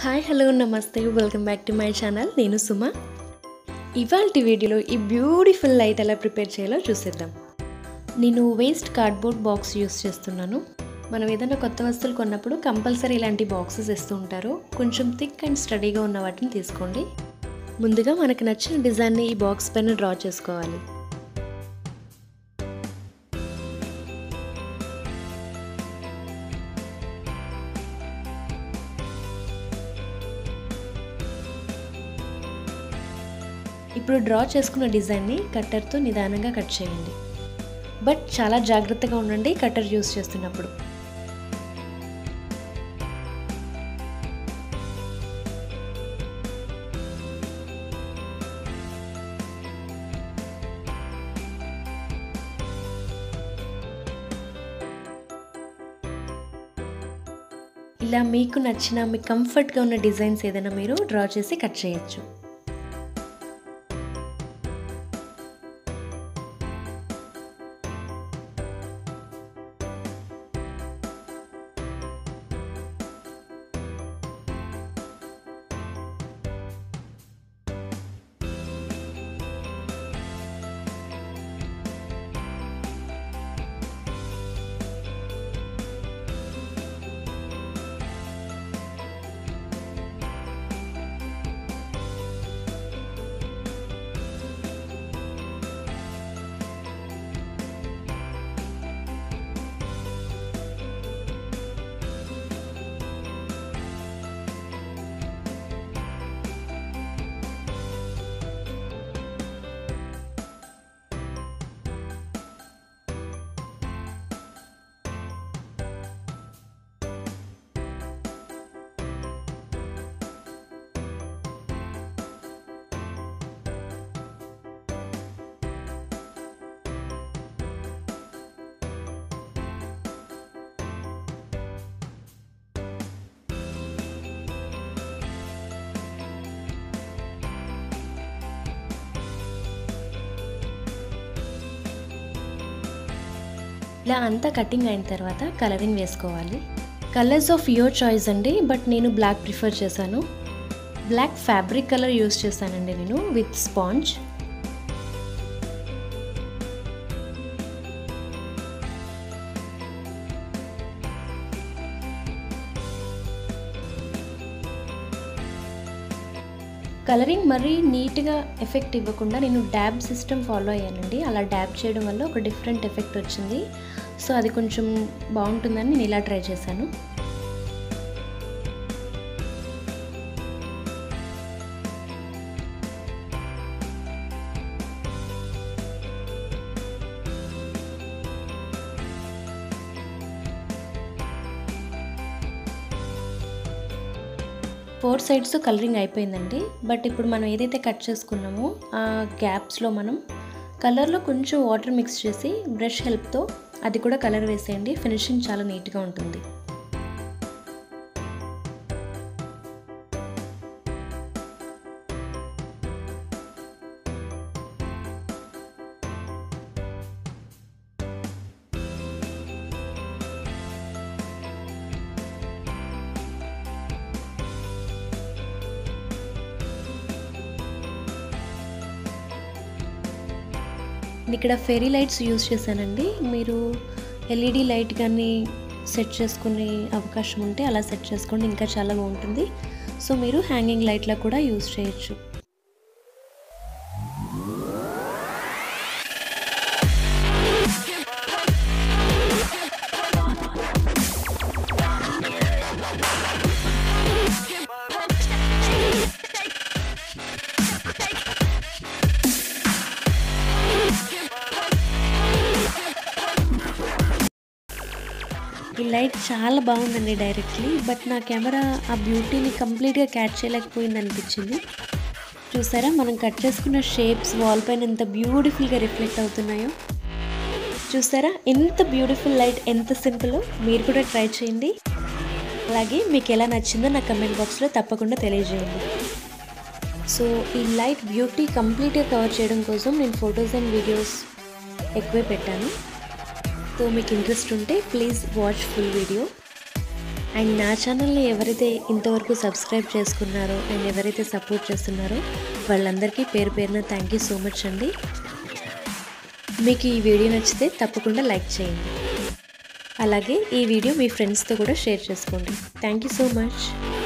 hi hello నమస్తే welcome back to my channel నేను సుమ ఇవాళ వీడియోలో ఈ బ్యూటిఫుల్ లైట్ ఎలా ప్రిపేర్ చేయాలో చూసేద్దాం నేను వేస్ట్ కార్డ్బోర్డ్ బాక్స్ యూస్ చేస్తున్నాను మనం ఏదైనా కొత్త వస్తువులు కొన్నప్పుడు కంపల్సరీ ఇలాంటి బాక్సెస్ ఇస్తూ ఉంటారు కొంచెం థిక్ అండ్ స్టడీగా ఉన్న వాటిని తీసుకోండి ముందుగా మనకు నచ్చిన డిజైన్ని ఈ బాక్స్ పైన డ్రా చేసుకోవాలి ఇప్పుడు డ్రా చేసుకున్న డిజైన్ని కట్టర్తో నిదానంగా కట్ చేయండి బట్ చాలా జాగ్రత్తగా ఉండండి కట్టర్ యూస్ చేస్తున్నప్పుడు ఇలా మీకు నచ్చిన మీ కంఫర్ట్గా ఉన్న డిజైన్స్ ఏదైనా మీరు డ్రా చేసి కట్ చేయొచ్చు ఇలా అంతా కటింగ్ అయిన తర్వాత కలరింగ్ వేసుకోవాలి కలర్స్ ఆఫ్ యువర్ చాయిస్ అండి బట్ నేను బ్లాక్ ప్రిఫర్ చేశాను బ్లాక్ ఫ్యాబ్రిక్ కలర్ యూస్ చేశానండి నేను విత్ స్పాంజ్ కలరింగ్ మరీ నీట్గా ఎఫెక్ట్ ఇవ్వకుండా నేను డ్యాబ్ సిస్టమ్ ఫాలో అయ్యానండి అలా డ్యాబ్ చేయడం వల్ల ఒక డిఫరెంట్ ఎఫెక్ట్ వచ్చింది సో అది కొంచెం బాగుంటుందని నేను ఇలా ట్రై చేశాను ఫోర్ సైడ్స్ కలరింగ్ అయిపోయిందండి బట్ ఇప్పుడు మనం ఏదైతే కట్ చేసుకున్నామో ఆ గ్యాప్స్లో మనం కలర్లో కొంచెం వాటర్ మిక్స్ చేసి బ్రష్ హెల్ప్తో అది కూడా కలర్ వేసేయండి ఫినిషింగ్ చాలా నీట్గా ఉంటుంది ఇక్కడ ఫెరీ లైట్స్ యూస్ చేశానండి మీరు ఎల్ఈడి లైట్ కానీ సెట్ చేసుకునే అవకాశం ఉంటే అలా సెట్ చేసుకోండి ఇంకా చాలా బాగుంటుంది సో మీరు హ్యాంగింగ్ లైట్లా కూడా యూస్ చేయొచ్చు ఈ లైట్ చాలా బాగుందండి డైరెక్ట్లీ బట్ నా కెమెరా ఆ బ్యూటీని కంప్లీట్గా క్యాచ్ చేయలేకపోయింది అనిపించింది చూసారా మనం కట్ చేసుకున్న షేప్స్ వాల్ పైన ఎంత బ్యూటిఫుల్గా రిఫ్లెక్ట్ అవుతున్నాయో చూసారా ఎంత బ్యూటిఫుల్ లైట్ ఎంత సింపుల్ మీరు కూడా ట్రై చేయండి అలాగే మీకు ఎలా నచ్చిందో నా కమెంట్ బాక్స్లో తప్పకుండా తెలియజేయండి సో ఈ లైట్ బ్యూటీ కంప్లీట్గా కవర్ చేయడం కోసం నేను ఫొటోస్ అండ్ వీడియోస్ ఎక్కువే పెట్టాను సో మీకు ఇంట్రెస్ట్ ఉంటే please watch full video and నా ఛానల్ని ఎవరైతే ఇంతవరకు సబ్స్క్రైబ్ చేసుకున్నారో అండ్ ఎవరైతే సపోర్ట్ చేస్తున్నారో వాళ్ళందరికీ పేరు పేరున థ్యాంక్ యూ సో మచ్ అండి మీకు ఈ వీడియో నచ్చితే తప్పకుండా లైక్ చేయండి అలాగే ఈ వీడియో మీ ఫ్రెండ్స్తో కూడా షేర్ చేసుకోండి థ్యాంక్ యూ సో మచ్